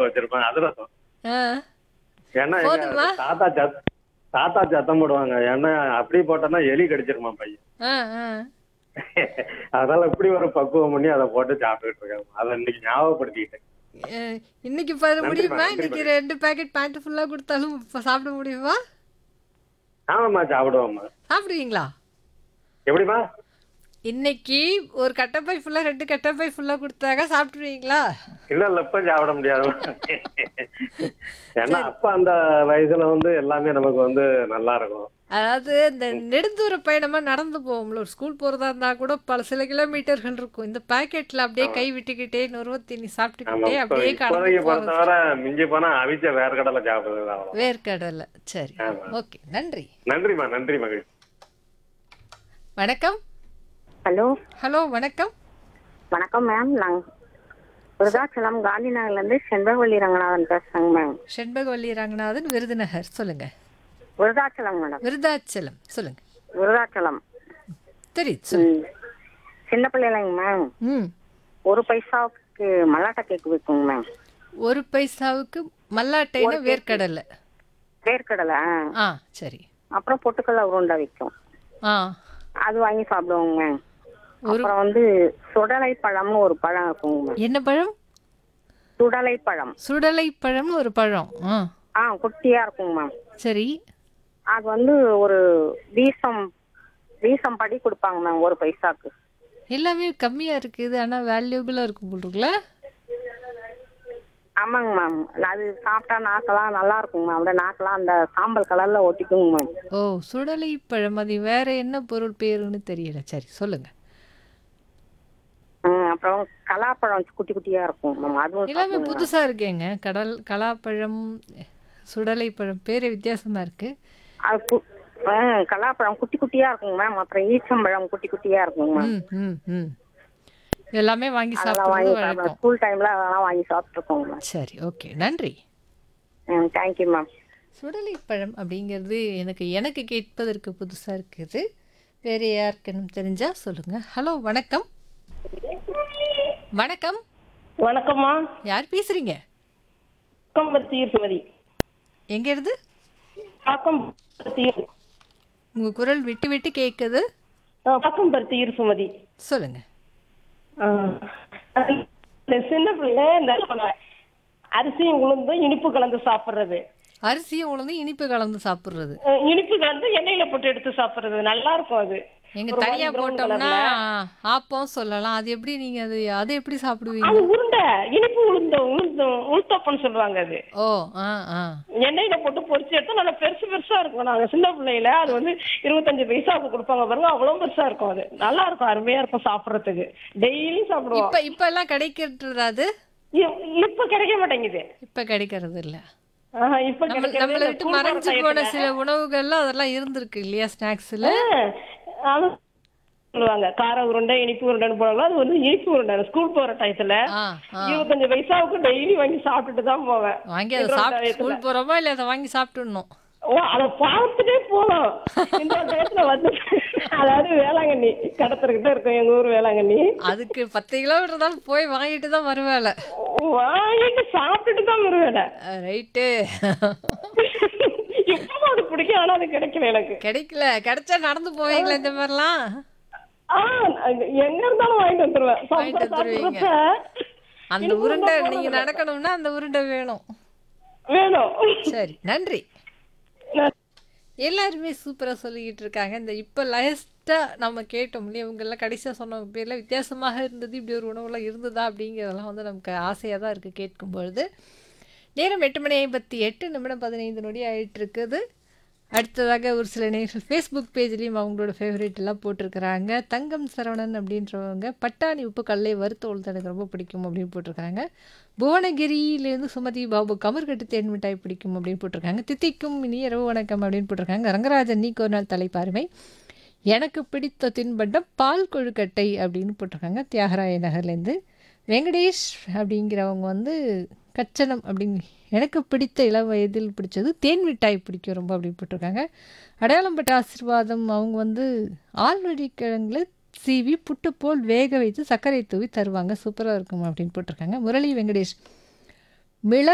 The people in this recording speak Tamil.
வச்சிருப்பேன் அதிரசம் ஆ ஏன்னா எங்க போதுமா? தாத்தா சத் தாத்தா சத்தம் போடுவாங்க ஏன்னா அப்படி போட்டோம்னா எலி கடிச்சிருமா பையன் ஆ ஆ அதனால இப்படி ஒரு பக்குவம் பண்ணி அதை போட்டு சாப்பிட்டுட்டு இருக்காங்க அதை இன்னைக்கு ஞாபகப்படுத்திக்கிட்டேன் அஹ், இன்னைக்கு பாரு நன்றிம்மா, முடியுமா நன்றிம்மா. இன்னைக்கு ரெண்டு பேக்கெட் பேண்ட் ஃபுல்லா கொடுத்தாலும் இப்ப சாப்பிட முடியுமா ஆமாம்மா சாப்பிடுவோம்மா சாப்பிடுவீங்களா எப்படிமா இன்னைக்கு ஒரு கட்டப்பை ஃபுல்லா ரெண்டு கட்டப்பை ஃபுல்லா கொடுத்தாங்க சாப்பிடுவீங்களா இல்ல இல்ல இப்ப சாப்பிட முடியாது ஏன்னா அப்ப அந்த வயசுல வந்து எல்லாமே நமக்கு வந்து நல்லா இருக்கும் அதாவது இந்த நெடுந்தூர பயணமா நடந்து போவோம்ல ஒரு ஸ்கூல் போறதா இருந்தா கூட பல சில கிலோமீட்டர்கள் இருக்கும் இந்த பாக்கெட்ல அப்படியே கை விட்டுக்கிட்டே நுறுவ தண்ணி ஆமா சாப்பிட்டுக்கிட்டே இப்ப அப்படியே இப்போதைக்கு கடந்து போறது பொறுத்தவரை மிஞ்சி போனா அவிச்ச வேர்க்கடலை சாப்பிடுறது அவ்வளவு வேர்க்கடலை சரி ஆமா. ஓகே நன்றி நன்றிம்மா நன்றி மகிழ்ச்சி வணக்கம் ஹலோ ஹலோ வணக்கம் வணக்கம் மேம் நாங்க விருதாச்சலம் காந்தி நகர்லேருந்து செண்பகவல்லி ரங்கநாதன் பேசுறேங்க மேம் செண்பகவல்லி ரங்கநாதன் விருதுநகர் சொல்லுங்க விருதாச்சலம் மேடம் விருதாச்சலம் சொல்லுங்க விருதாச்சலம் தெரியுது சொல்லுங்க ம். சின்ன பிள்ளைங்க மேம் ம் ஒரு பைசாவுக்கு மல்லாட்டை கேக் விற்குங்க மேம் ஒரு பைசாவுக்கு மல்லாட்டைனா வேர்க்கடலை வேர்க்கடலை ஆ. ஆ சரி அப்புறம் பொட்டுக்கடலை உருண்டை விற்கும் ஆ அது வாங்கி சாப்பிடுவோங்க மேம் அப்புறம் வந்து சுடலை பழம்னு ஒரு பழம் இருக்குங்க மேம் என்ன பழம் சுடலை பழம் சுடலை பழம்னு ஒரு பழம் ஆ ஆ குட்டியா இருக்குங்க மேம் சரி அது வந்து ஒரு வீசம் வீசம் படி கொடுப்பாங்க மேம் ஒரு பைசாக்கு எல்லாமே கம்மியா இருக்குது ஆனா வேல்யூபிளா இருக்கும் போல் இருக்குல்ல ஆமாங்க மேம் அது சாப்பிட்டா நாக்கெல்லாம் நல்லா இருக்குங்க மேம் அப்படியே நாக்கெல்லாம் அந்த சாம்பல் கலர்ல ஒட்டிக்குங்க மேம் ஓ சுடலை பழம் அது வேற என்ன பொருள் பேருன்னு தெரியல சரி சொல்லுங்க ம், அப்புறம் கலாப்பழம் குட்டி குட்டியா இருக்கும் மேம் அதுவும் எல்லாமே சாப்பிடுங்க. புதுசா இருக்கேங்க கடல் கலாப்பழம் சுடலை பழம் பேரே வித்தியாசமா இருக்கு அது கு- ஆ, கலாப்பழம் குட்டி குட்டியா இருக்குங்க மேம் அப்புறம் ஈச்சம்பழம் குட்டி குட்டியா இருக்குங்க மேம் ம் ம் ம் எல்லாமே வாங்கி அதெல்லாம் வாங்கி சாப்பிடுறது சாப்பிடுவோம் வழக்கம் ஸ்கூல் டைம்ல அதெல்லாம் வாங்கி சாப்பிட்டுருக்கோங்க மேம் சரி ஓகே நன்றி ம் தேங்க்யூ மேம் சுடலை பழம் அப்படிங்கிறது எனக்கு எனக்கு கேட்பதற்கு புதுசா இருக்குது வேற யாருக்கென்னு தெரிஞ்சா சொல்லுங்க ஹலோ வணக்கம் வணக்கம் வணக்கம்மா யார் பேசுறீங்க பக்கம் சுமதி எங்க இருந்து பக்கம் பருத்தியூர் உங்க குரல் விட்டு விட்டு கேக்குது பக்கம் பருத்தியூர் சுமதி சொல்லுங்க ஆ. இந்த சின்ன பிள்ளை இந்த அரிசியும் உளுந்தும் இனிப்பு கலந்து சாப்பிடுறது அரிசியும் உளுந்து இனிப்பு கலந்து சாப்பிடுறது அஹ் இனிப்பு கலந்து எண்ணெயில போட்டு எடுத்து சாப்பிடுறது நல்லா இருக்கும் அது எங்க ஒரு தனியா மாதிரி brown போட்டோம்னா colourல. ஆப்பம் சொல்லலாம் அது எப்படி நீங்க அது அது எப்படி சாப்பிடுவீங்க அது உருண்டை இனிப்பு உளுந்தம் உளுந்தம் உளுத்தப்பன்னு சொல்லுவாங்க அது ஓ ஆ ஆ எண்ணெயில போட்டு பொரிச்சு எடுத்தா நல்லா பெருசு பெருசா இருக்கும் நாங்க சின்ன பிள்ளையில அது வந்து இருபத்தஞ்சு பைசாவுக்கு கொடுப்பாங்க பாருங்க அவ்வளவு பெருசா இருக்கும் அது நல்லா இருக்கும் அருமையா இருக்கும் சாப்பிடுறதுக்கு டெய்லியும் சாப்பிடுவோம் இப்ப இப்ப எல்லாம் கிடைக்கிறது அது இ- இப்ப கிடைக்க மாட்டேங்குது இப்ப கிடைக்கிறது இல்ல ஆஹா, இப்ப நம்ம கிடைக்கிறது நம்மளை இல்ல. விட்டு ஸ்கூல் போற மறைஞ்சு போன டயத்துல. சில உணவுகள்ல அதெல்லாம் இருந்திருக்கு இல்லையா ஸ்நாக்ஸ்ல ஆ, அது சொல்லுவாங்க கார உருண்டை இனிப்பு உருண்டைன்னு போனாலும் அது வந்து இனிப்பு உருண்டை ஸ்கூல் போற டயத்துல ஆ ஆ இருபத்தஞ்சு பைசாவுக்கு டெய்லி வாங்கி சாப்பிட்டுட்டு தான் போவேன் வாங்கி அதை இருக்கிற சாப்பிட்டு டயத்துல. ஸ்கூல் போறோமா இல்ல அதை வாங்கி சாப்பிட்டுடணும் ஓ அத பார்த்துட்டே போலாம் இந்த டயத்துல வந்து அதாவது வேளாங்கண்ணி கடத்தர்கிட்ட இருக்கும் எங்க ஊர் வேளாங்கண்ணி அதுக்கு பத்து கிலோமீட்டர் தான் போய் வாங்கிட்டு தான் வருவேல வாங்கிட்டு சாப்பிட்டுட்டு தான் வருவேன் ரைட்டு இப்பவும் அது பிடிக்கும் ஆனா அது கிடைக்கல எனக்கு கிடைக்கல கிடைச்சா நடந்து போவீங்களா இந்த மாதிரிலாம் ஆ எங்க இருந்தாலும் வாங்கிட்டு வந்துருவேன் வாங்கிட்டு சாப்பிட வந்துருவீங்க. சாப்பிடுறப்ப அந்த இனிப்பு உருண்டை உருண்டை நீங்க நடக்கணும்னா அந்த உருண்டை வேணும் வேணும் சரி நன்றி நான் எல்லாருமே சூப்பராக சொல்லிக்கிட்டு இருக்காங்க இந்த இப்போ லாஸ்ட்டாக நம்ம கேட்டோம் இல்லையா இவங்கெல்லாம் கடைசியாக சொன்னவங்க பேரில் வித்தியாசமாக இருந்தது இப்படி ஒரு உணவுலாம் இருந்ததா அப்படிங்கிறதெல்லாம் வந்து நமக்கு ஆசையாக தான் இருக்குது கேட்கும் பொழுது நேரம் எட்டு மணி ஐம்பத்தி எட்டு நிமிடம் பதினைந்து நொடி ஆயிட்டு இருக்குது அடுத்ததாக ஒரு சில நேர்கள் ஃபேஸ்புக் பேஜ்லேயும் அவங்களோட ஃபேவரேட் எல்லாம் போட்டிருக்கிறாங்க தங்கம் சரவணன் அப்படின்றவங்க பட்டாணி உப்பு கடலை வறுத்த உளுந்து எனக்கு ரொம்ப பிடிக்கும் அப்படின்னு போட்டிருக்காங்க புவனகிரியிலேருந்து சுமதி பாபு கமர்கட்டு தேன் மிட்டாய் பிடிக்கும் அப்படின்னு போட்டிருக்காங்க தித்திக்கும் இனி இரவு வணக்கம் அப்படின்னு போட்டிருக்காங்க ரங்கராஜன் நீக்கு ஒரு நாள் தலைப்பாருமை எனக்கு பிடித்த தின்பண்டம் பால் கொழுக்கட்டை அப்படின்னு போட்டிருக்காங்க தியாகராய நகர்லேருந்து வெங்கடேஷ் அப்படிங்கிறவங்க வந்து கச்சனம் அப்படிங்க எனக்கு பிடித்த இளம் வயதில் பிடிச்சது தேன் மிட்டாய் பிடிக்கும் ரொம்ப அப்படின்னு போட்டிருக்காங்க அடையாளம்பட்ட ஆசீர்வாதம் அவங்க வந்து ஆழ்வழி கிழங்குல சீவி புட்டு போல் வேக வைத்து சர்க்கரை தூவி தருவாங்க சூப்பராக இருக்கும் அப்படின்னு போட்டிருக்காங்க முரளி வெங்கடேஷ் மிள